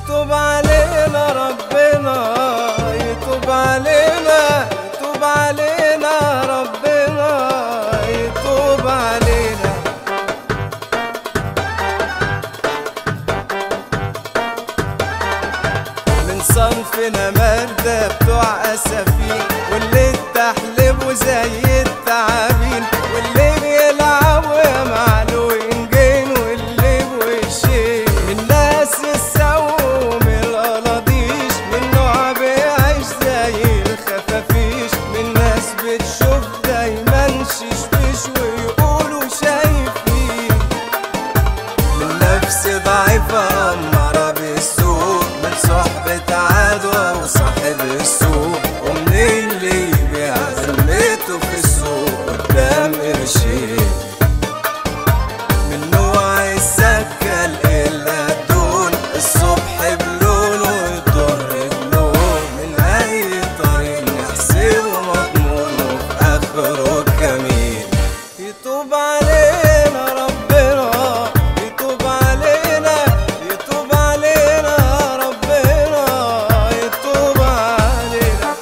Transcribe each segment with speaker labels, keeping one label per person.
Speaker 1: يتوب علينا ربنا يتوب علينا يتوب علينا ربنا يتوب علينا من صنفنا مردة بتوع أسفين واللي تحلبوا زي التعابين واللي بيلعبوا يا معلوينجين واللي بوشين من ناس السوم القلاضيش من نوع بيعيش زي الخفافيش من ناس بتشوف دايما ششبش ويقولوا شايفين من نفس ضعيفة أمارة بالسوق من صحبة عدوى وصاحب السوق ومن اللي يبيع ذمته في السوق قدام قرشين من نوع السكة إلا الدون الصبح بلون والظهر بلون من أي طريق نحسبه مضمون وفي آخره كمين يتوب علينا ربنا يتوب علينا يتوب علينا ربنا يتوب علينا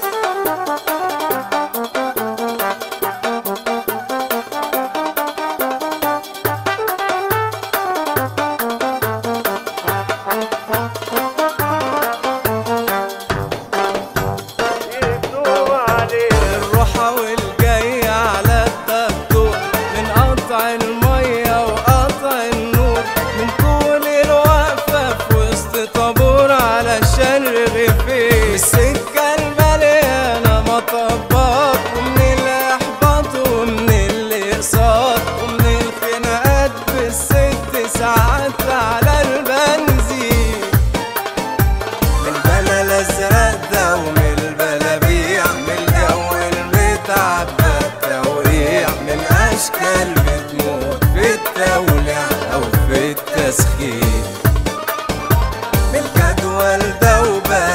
Speaker 1: الروحة والجاية على الدكتور من قطع المية وقطع النور من طول الوقفة في وسط طابور علشان رغيفين السكة المليانة مطبات ومن الإحباط ومن الإقساط ومن الخناقات بالست ساعات على البنزين من البلا الازرق ده ومن البلابيع من الجو المتعبى التوقيع من اشكال بتموت في التوليع او في التسخين من الجدول ده وبقى